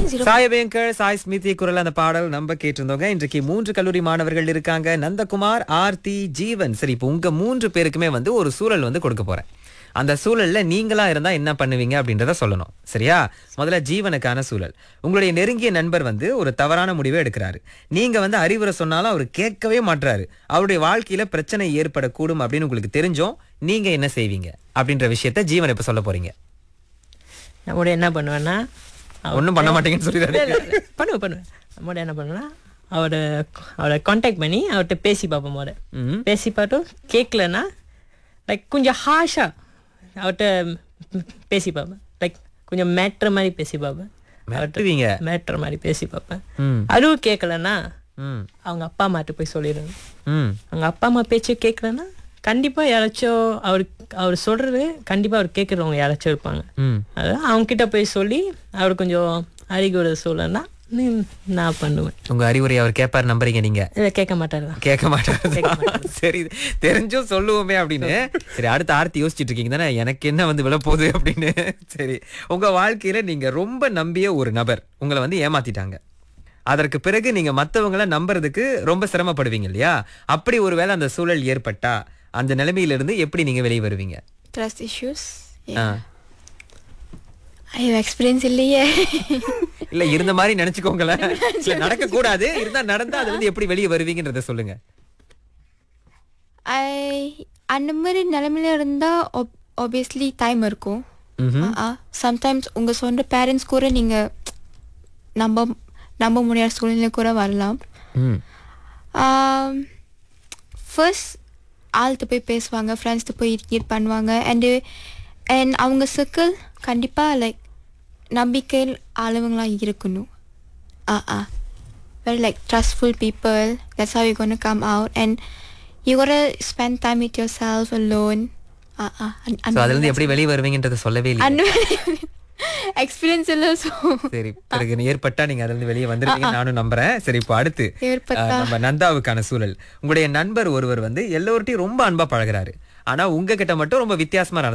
Zero Sai Abhyankar Sai Smriti குரல் அந்த பாடல் நம்ம கேட்டிருந்தோங்க இன்றைக்கு மூன்று கல்லூரி மாணவர்கள் இருக்காங்க நந்தகுமார் ஆர்த்தி ஜீவன் சரி இப்போ உங்க மூன்று பேருக்குமே வந்து ஒரு சூழல் வந்து கொடுக்க போறேன் அந்த சூழல்ல நீங்களா இருந்தா என்ன பண்ணுவீங்க அப்படின்றத சொல்லணும் சரியா முதல்ல ஜீவனுக்கான சூழல் உங்களுடைய நெருங்கிய நண்பர் வந்து ஒரு தவறான முடிவை எடுக்கிறாரு நீங்க வந்து அறிவுரை சொன்னாலும் அவர் கேட்கவே மாட்றாரு அவருடைய வாழ்க்கையில பிரச்சனை ஏற்படக்கூடும் அப்படின்னு உங்களுக்கு தெரிஞ்சும் நீங்க என்ன செய்வீங்க அப்படின்ற விஷயத்த ஜீவன் இப்ப சொல்ல போறீங்க நம்மளோட என்ன பண்ணுவேன்னா ஒண்ணும் பண்ண மாட்டீங்கன்னு சொல்லிடுறாரு இல்ல, இல்ல, இல்ல. பண்ணுவேன் பண்ணுவேன் நம்மளோட என்ன பண்ணுவேன்னா அவரை அவரை காண்டாக்ட் பண்ணி அவர்கிட்ட பேசி பார்ப்போம் முத ம். பேசி பார்த்தும் கேட்கலன்னா லைக் கொஞ்சம் ஹாஷாக அவர்கிட்ட பேசி பார்ப்பேன் லைக் கொஞ்சம் மேட்ரு மாதிரி பேசி பார்ப்பேன் மிரட்டுவீங்க மேட்ரு மாதிரி பேசி பார்ப்பேன் ம் அதுவும் கேட்கலன்னா ம் அவங்க அப்பா அம்மாட்ட போய் சொல்லிடுவேன் ம் அவங்க அப்பா அம்மா பேச்சு கேட்கலன்னா கண்டிப்பாக யாராச்சும் அவர் அவர் சொல்கிறது கண்டிப்பாக அவர் கேட்குறவங்க யாராச்சும் இருப்பாங்க ம் அதான் அவங்க கிட்ட போய் சொல்லி அவர் கொஞ்சம் அறிகுறை சொல்லனா நான் பண்ணுவேன் உங்க அறிவுரை அவர் கேட்பாரு நம்புறீங்க நீங்க இதை கேட்க மாட்டாரு கேட்க மாட்டாரு சரி தெரிஞ்சும் சொல்லுவோமே அப்படின்னு சரி அடுத்த ஆர்த்தி யோசிச்சுட்டு இருக்கீங்க தானே எனக்கு என்ன வந்து விழப்போகுது அப்படின்னு சரி உங்க வாழ்க்கையில நீங்க ரொம்ப நம்பிய ஒரு நபர் உங்களை வந்து ஏமாத்திட்டாங்க அதற்கு பிறகு நீங்க மத்தவங்கள நம்புறதுக்கு ரொம்ப சிரமப்படுவீங்க இல்லையா அப்படி ஒருவேளை அந்த சூழல் ஏற்பட்டா அந்த நிலைமையில இருந்து எப்படி நீங்க வெளியே வருவீங்க ட்ரஸ்ட் இஷ்யூஸ் ஆ. ஐயோ எக்ஸ்பீரியன்ஸ் இல்லையே இல்ல இருந்த மாதிரி நினைச்சுக்கோங்களேன் இல்ல நடக்க கூடாது இருந்தா நடந்தா அது வந்து எப்படி வெளியே வருவீங்கன்றத சொல்லுங்க ஐ அந்த மாதிரி நிலமையில இருந்தால் ஆப்வியஸ்லி டைம் இருக்கும் சம்டைம்ஸ் உங்கள் சொந்த பேரண்ட்ஸ் கூட நீங்கள் நம்ப நம்ப முடியாத சூழ்நிலை கூட வரலாம் ம் ஃபர்ஸ்ட் ஆள்கிட்ட போய் பேசுவாங்க ஃப்ரெண்ட்ஸ்கிட்ட போய் இரிட்டேட் பண்ணுவாங்க அண்டு அண்ட் அவங்க சர்க்கிள் கண்டிப்பாக லைக் நம்பிக்கை ஆளுவங்களாம் இருக்கணும் uh uh very like trustful people that's how you're gonna come out and you gotta spend time with yourself alone uh uh so அதுல இருந்து எப்படி வெளியே வருவீங்கன்றத சொல்லவே இல்லை அந்த எக்ஸ்பீரியன்ஸ் இல்லை ஸோ சரி பிறகு ஏற்பட்டா நீங்க அதுல இருந்து வெளியே வந்துருவீங்க நானும் நம்புறேன் சரி இப்போ அடுத்து ஏற்பட்டா. அஹ், நம்ம நந்தாவுக்கான சூழல் உங்களுடைய நண்பர் ஒருவர் வந்து எல்லோர்ட்டையும் ரொம்ப அன்பா பழகுறாரு ஆனா உங்ககிட்ட மட்டும் ரொம்ப வித்தியாசமா நடந்து